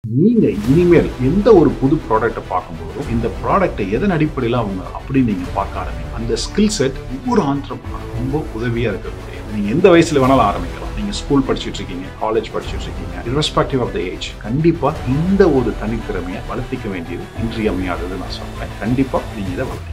நீங்க இனிமேல் எந்த ஒரு புது ப்ராடக்ட்டை பார்க்கும்போதும் இந்த ப்ராடக்ட்டை எதன் அடிப்படையில் அவங்க அப்படி நீங்க பார்க்க ஆரம்பிங்க அந்த ஸ்கில் செட் ஒவ்வொரு ஆண்டர்பனர் ரொம்ப உதவியா இருக்கக்கூடிய நீங்க எந்த வயசுல வேணாலும் ஆரம்பிக்கலாம் நீங்க ஸ்கூல் படிச்சுட்டு இருக்கீங்க காலேஜ் படிச்சுட்டு இருக்கீங்க irrespective ஆஃப் த ஏஜ் கண்டிப்பா இந்த ஒரு தனித்திறமையை வளர்த்திக்க வேண்டியது இன்றியமையாதது நான் சொல்றேன் கண்டிப்பா நீங்க இதை வளர்த்திக்கணும்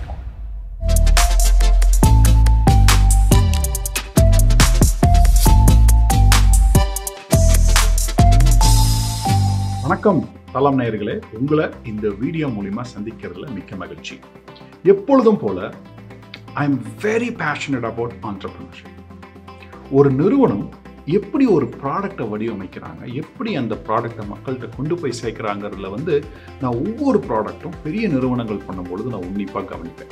வணக்கம் தலம் நேயர்களே உங்களை இந்த வீடியோ மூலிமா சந்திக்கிறதுல மிக்க மகிழ்ச்சி எப்பொழுதும் போல I am very passionate about entrepreneurship ஒரு நிறுவனம் எப்படி ஒரு ப்ராடக்டை வடிவமைக்கிறாங்க எப்படி அந்த ப்ராடக்டை மக்கள்கிட்ட கொண்டு போய் சேர்க்குறாங்கிறதுல வந்து நான் ஒவ்வொரு ப்ராடக்ட்டும் பெரிய நிறுவனங்கள் பண்ணும்பொழுது நான் உன்னிப்பாக கவனிப்பேன்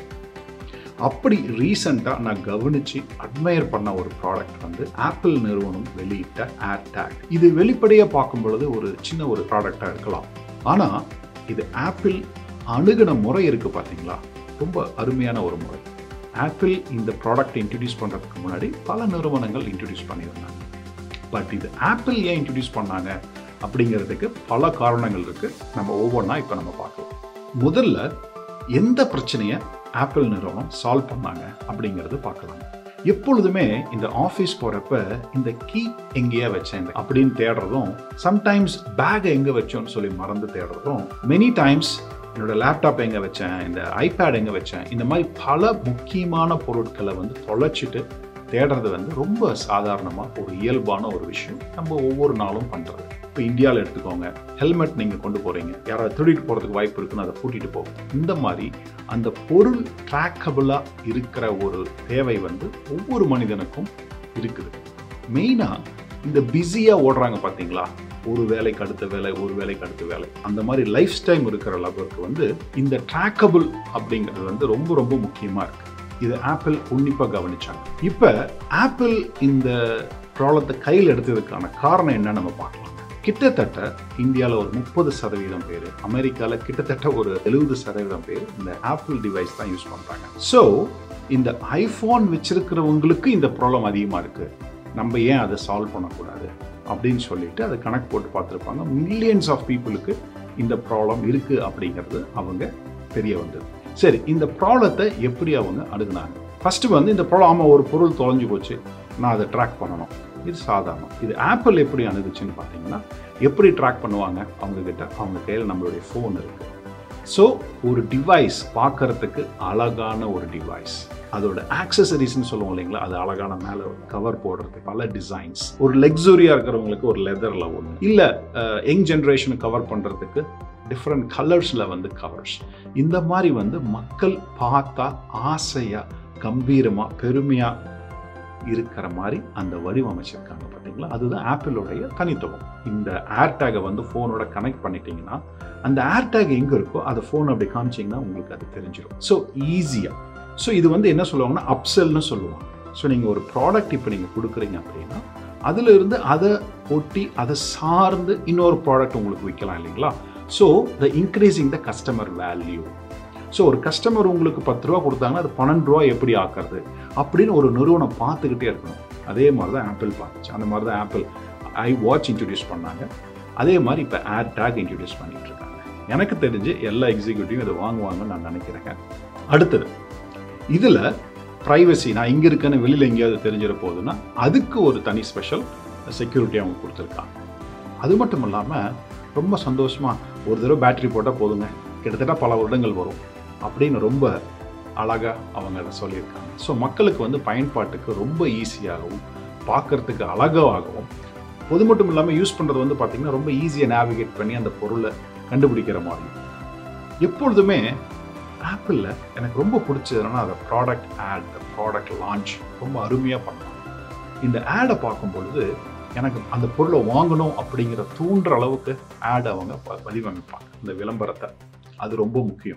அப்படி ரீசெண்டாக நான் கவனித்து அட்மையர் பண்ண ஒரு ப்ராடக்ட் வந்து ஆப்பிள் நிறுவனம் வெளியிட்ட ஏர் டேக் இது வெளிப்படையாக பார்க்கும் பொழுது ஒரு சின்ன ஒரு ப்ராடக்டாக இருக்கலாம் ஆனால் இது ஆப்பிள் அணுகின முறை இருக்குது பார்த்தீங்களா ரொம்ப அருமையான ஒரு முறை ஆப்பிள் இந்த ப்ராடக்ட் இன்ட்ரடியூஸ் பண்ணுறதுக்கு முன்னாடி பல நிறுவனங்கள் இன்ட்ரடியூஸ் பண்ணியிருந்தாங்க பட் இது ஆப்பிள் ஏன் இன்ட்ரடியூஸ் பண்ணாங்க அப்படிங்கிறதுக்கு பல காரணங்கள் இருக்குது நம்ம ஒவ்வொன்றா இப்போ நம்ம பார்க்கலாம் முதல்ல எந்த பிரச்சனையை ஆப்பிள் நிறுவனம் சால்வ் பண்ணாங்க அப்படிங்கிறது பார்க்கலாம் எப்பொழுதுமே இந்த ஆஃபீஸ் போகிறப்ப இந்த கீ எங்கேயா வச்சேன் அப்படின்னு தேடுறதும் சம்டைம்ஸ் பேக் எங்கே வச்சோன்னு சொல்லி மறந்து தேடுறதும் மெனி டைம்ஸ் என்னோட லேப்டாப் எங்கே வச்சேன் இந்த ஐபேட் எங்கே வச்சேன் இந்த மாதிரி பல முக்கியமான பொருட்களை வந்து தொலைச்சிட்டு தேடுறது வந்து ரொம்ப சாதாரணமாக ஒரு இயல்பான ஒரு விஷயம் நம்ம ஒவ்வொரு நாளும் பண்ணுறது இப்போ இந்தியாவில் எடுத்துக்கோங்க ஹெல்மெட் நீங்கள் கொண்டு போகிறீங்க யாராவது திருடிட்டு போகிறதுக்கு வாய்ப்பு இருக்குன்னு அதை கூட்டிகிட்டு போகும் இந்த மாதிரி அந்த பொருள் ட்ராக்கபிளாக இருக்கிற ஒரு தேவை வந்து ஒவ்வொரு மனிதனுக்கும் இருக்குது மெயினாக இந்த பிஸியாக ஓடுறாங்க பார்த்தீங்களா ஒரு வேலைக்கு அடுத்த வேலை ஒரு வேலைக்கு அடுத்த வேலை அந்த மாதிரி லைஃப் டைம் இருக்கிற லவருக்கு வந்து இந்த ட்ராக்கபிள் அப்படிங்கிறது வந்து ரொம்ப ரொம்ப முக்கியமாக இருக்குது இது ஆப்பிள் உன்னிப்பாக கவனிச்சாங்க இப்போ ஆப்பிள் இந்த ப்ராப்ளத்தை கையில் எடுத்ததுக்கான காரணம் என்ன நம்ம பார்க்கலாம் கிட்டத்தட்ட இந்தியாவில் ஒரு முப்பது சதவீதம் பேர் அமெரிக்காவில் கிட்டத்தட்ட ஒரு எழுபது சதவீதம் பேர் இந்த ஆப்பிள் டிவைஸ் தான் யூஸ் பண்ணுறாங்க ஸோ இந்த ஐஃபோன் வச்சிருக்கிறவங்களுக்கு இந்த ப்ராப்ளம் அதிகமாக இருக்குது நம்ம ஏன் அதை சால்வ் பண்ணக்கூடாது அப்படின்னு சொல்லிட்டு அதை கணக்கு போட்டு பார்த்துருப்பாங்க மில்லியன்ஸ் ஆஃப் பீப்புளுக்கு இந்த ப்ராப்ளம் இருக்குது அப்படிங்கிறது அவங்க தெரிய வந்தது சரி இந்த ப்ராப்ளத்தை எப்படி அவங்க அணுகுனாங்க ஃபர்ஸ்ட் வந்து இந்த ப்ராப்ளம் ஆமாம் ஒரு பொருள் தொலைஞ்சு போச்சு நான் அதை ட்ராக் பண்ணணும் இது சாதாரணம் இது ஆப்பிள் எப்படி அணுகுச்சுன்னு பார்த்தீங்கன்னா எப்படி ட்ராக் பண்ணுவாங்க அவங்க கிட்ட அவங்க கையில் நம்மளுடைய ஃபோன் இருக்கு ஸோ ஒரு டிவைஸ் பார்க்கறதுக்கு அழகான ஒரு டிவைஸ் அதோட ஆக்சசரிஸ்னு சொல்லுவோம் இல்லைங்களா அது அழகான மேலே கவர் போடுறது பல டிசைன்ஸ் ஒரு லக்ஸுரியாக இருக்கிறவங்களுக்கு ஒரு லெதரில் ஒன்று இல்லை யங் ஜென்ரேஷனுக்கு கவர் பண்ணுறதுக்கு டிஃப்ரெண்ட் கலர்ஸில் வந்து கவர்ஸ் இந்த மாதிரி வந்து மக்கள் பார்த்தா ஆசையாக கம்பீரமாக பெருமையாக இருக்கிற மாதிரி அந்த வடிவமைச்சிருக்காங்க பார்த்தீங்களா அதுதான் ஆப்பிளோடைய தனித்துவம் இந்த ஏர்டேகை வந்து ஃபோனோட கனெக்ட் பண்ணிட்டீங்கன்னா அந்த ஏர்டேக் எங்கே இருக்கோ அதை ஃபோன் அப்படி காமிச்சிங்கன்னா உங்களுக்கு அது தெரிஞ்சிடும் ஸோ ஈஸியாக ஸோ இது வந்து என்ன சொல்லுவாங்கன்னா அப்செல்னு சொல்லுவாங்க ஸோ நீங்கள் ஒரு ப்ராடக்ட் இப்போ நீங்கள் கொடுக்குறீங்க அப்படின்னா அதில் இருந்து அதை ஒட்டி அதை சார்ந்து இன்னொரு ப்ராடக்ட் உங்களுக்கு விற்கலாம் இல்லைங்களா so the increasing the customer value so ஒரு கஸ்டமர் உங்களுக்கு பத்து ரூபா கொடுத்தாங்கன்னா அது பன்னெண்டு ரூபா எப்படி ஆக்குறது அப்படின்னு ஒரு நிறுவனம் பார்த்துக்கிட்டே இருக்கணும் அதே மாதிரி தான் ஆப்பிள் பார்த்துச்சு அந்த மாதிரி தான் ஆப்பிள் ஐ வாட்ச் இன்ட்ரடியூஸ் பண்ணாங்க அதே மாதிரி இப்போ ஏர் டேக் இன்ட்ரடியூஸ் பண்ணிட்டு இருக்காங்க எனக்கு தெரிஞ்சு எல்லா எக்ஸிக்யூட்டிவும் இதை வாங்குவாங்கன்னு நான் நினைக்கிறேங்க அடுத்தது இதில் ப்ரைவசி நான் இங்கே இருக்கேன்னு வெளியில் எங்கேயாவது தெரிஞ்சிட போகுதுன்னா அதுக்கு ஒரு தனி ஸ்பெஷல் செக்யூரிட்டி அவங்க கொடுத்துருக்காங்க அது மட்டும் இல்லாமல் ரொம்ப சந்தோஷமாக ஒரு தடவை பேட்டரி போட்டால் போதுங்க கிட்டத்தட்ட பல வருடங்கள் வரும் அப்படின்னு ரொம்ப அழகாக அவங்க அதை சொல்லியிருக்காங்க ஸோ மக்களுக்கு வந்து பயன்பாட்டுக்கு ரொம்ப ஈஸியாகவும் பார்க்கறதுக்கு அழகாகவும் பொது மட்டும் இல்லாமல் யூஸ் பண்ணுறது வந்து பார்த்திங்கன்னா ரொம்ப ஈஸியாக நேவிகேட் பண்ணி அந்த பொருளை கண்டுபிடிக்கிற மாதிரி எப்பொழுதுமே ஆப்பிளில் எனக்கு ரொம்ப பிடிச்சதுன்னா அந்த ப்ராடக்ட் ஆட் ப்ராடக்ட் லான்ச் ரொம்ப அருமையாக பண்ணலாம் இந்த ஆடை பார்க்கும் பொழுது எனக்கு அந்த பொருளை வாங்கணும் அப்படிங்கிற தூண்டுற அளவுக்கு ஆட் அவங்க ப- வடிவமைப்பாங்க இந்த விளம்பரத்தை அது ரொம்ப முக்கியம்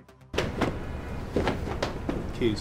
Keys.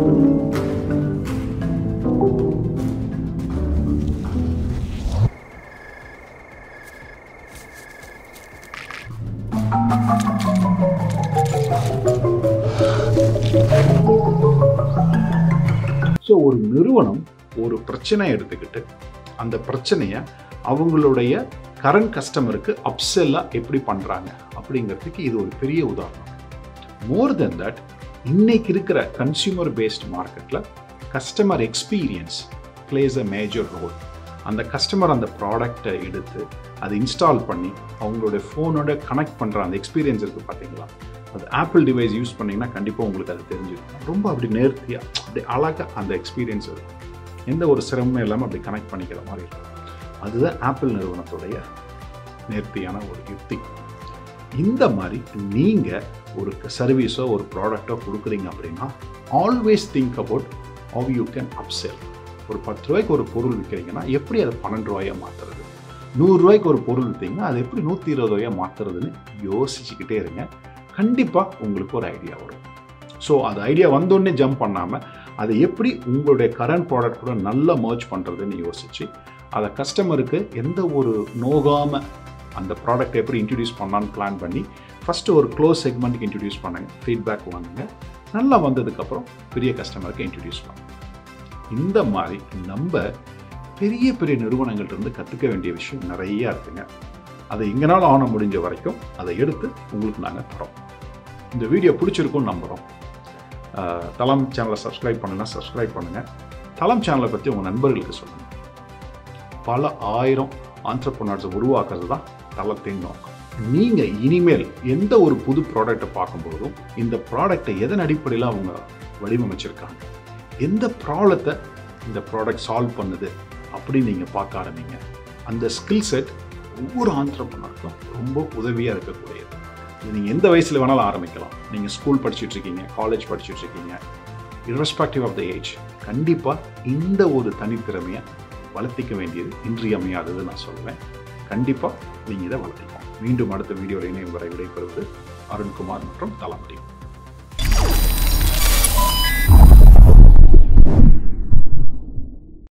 ஸோ ஒரு நிறுவனம் ஒரு பிரச்சனை எடுத்துக்கிட்டு அந்த பிரச்சனையை அவங்களுடைய கரண்ட் கஸ்டமருக்கு அப்செல்லாக எப்படி பண்ணுறாங்க அப்படிங்கிறதுக்கு இது ஒரு பெரிய உதாரணம் மோர் தென் தட் இன்னைக்கு இருக்கிற கன்சியூமர் பேஸ்ட் மார்க்கெட்டில் customer experience plays a major role அந்த கஸ்டமர் அந்த ப்ராடக்டை எடுத்து அதை இன்ஸ்டால் பண்ணி அவங்களோட ஃபோனோட கனெக்ட் பண்ணுற அந்த எக்ஸ்பீரியன்ஸ் இருக்குது பார்த்தீங்களா அது ஆப்பிள் டிவைஸ் யூஸ் பண்ணிங்கன்னா கண்டிப்பாக உங்களுக்கு அது தெரிஞ்சிருக்கும் ரொம்ப அப்படி நேர்த்தியாக அப்படி அழகாக அந்த எக்ஸ்பீரியன்ஸ் இருக்கும் எந்த ஒரு சிரமமும் இல்லாமல் அப்படி கனெக்ட் பண்ணிக்கிற மாதிரி இருக்கும் அதுதான் ஆப்பிள் நிறுவனத்துடைய நேர்த்தியான ஒரு யுக்தி இந்த மாதிரி நீங்கள் ஒரு சர்வீஸோ ஒரு ப்ராடக்டோ கொடுக்குறீங்க அப்படின்னா always think about how you can upsell ஒரு பத்து ரூபாய்க்கு ஒரு பொருள் விற்கிறீங்கன்னா எப்படி அதை பன்னெண்டு ரூபாயாக மாற்றுறது நூறுரூவாய்க்கு ஒரு பொருள் விற்றீங்கன்னா அதை எப்படி நூற்றி இருபது ரூபாயாக மாற்றுறதுன்னு யோசிச்சுக்கிட்டே இருங்க கண்டிப்பாக உங்களுக்கு ஒரு ஐடியா வரும் ஸோ அது ஐடியா வந்தோடனே ஜம்ப் பண்ணாமல் அதை எப்படி உங்களுடைய கரண்ட் ப்ராடக்ட் கூட நல்லா மர்ச் பண்ணுறதுன்னு யோசிச்சு அதை கஸ்டமருக்கு எந்த ஒரு நோகாமல் அந்த ப்ராடக்ட் எப்படி இன்ட்ரடியூஸ் பண்ணலான்னு பிளான் பண்ணி ஃபஸ்ட்டு ஒரு க்ளோஸ் செக்மெண்ட்டுக்கு இன்ட்ரடியூஸ் பண்ணுங்க ஃபீட்பேக் வாங்குங்க நல்லா வந்ததுக்கப்புறம் பெரிய கஸ்டமருக்கு இன்ட்ரடியூஸ் பண்ணுங்க இந்த மாதிரி நம்ம பெரிய பெரிய நிறுவனங்கள்ட்ட கற்றுக்க வேண்டிய விஷயம் நிறைய இருக்குங்க அதை எங்கனாலும் ஆன முடிஞ்ச வரைக்கும் அதை எடுத்து உங்களுக்கு நாங்கள் தரோம் இந்த வீடியோ பிடிச்சிருக்கும்னு நம்புகிறோம் அஹ், தலம் சேனலை சப்ஸ்கிரைப் பண்ணுன்னா சப்ஸ்கிரைப் பண்ணுங்கள் தலம் சேனலை பற்றி உங்கள் நண்பர்களுக்கு சொல்லுங்கள் பல ஆயிரம் ஆண்டர்பனர்ஸை உருவாக்குறது தான் தளத்தின் நோக்கம் நீங்கள் இனிமேல் எந்த ஒரு புது ப்ராடக்ட்டை பார்க்கும்போதும் இந்த ப்ராடக்ட்டை எதன் அடிப்படையில் அவங்க வடிவமைச்சிருக்காங்க எந்த ப்ராப்ளத்தை இந்த ப்ராடக்ட் சால்வ் பண்ணுது அப்படின்னு நீங்கள் பார்க்க ஆரம்பிங்க அந்த ஸ்கில் செட் ஒவ்வொரு ஆண்டர்பனருக்கும் ரொம்ப உதவியாக இருக்கக்கூடியது இது நீங்கள் எந்த வயசில் வேணாலும் ஆரம்பிக்கலாம் நீங்கள் ஸ்கூல் படிச்சுட்டு இருக்கீங்க காலேஜ் படிச்சுட்டு இருக்கீங்க irrespective ஆஃப் த ஏஜ் கண்டிப்பாக இந்த ஒரு தனித்திறமையை வளர்த்திக்க வேண்டியது இன்றியமையாதது நான் சொல்லுவேன் கண்டிப்பாக நீங்கள் இதை வளர்த்திக்கணும் மீண்டும் அடுத்த வீடியோவில் இணையும் வரை விடைபெறுவது அருண்குமார் மற்றும் தளபதி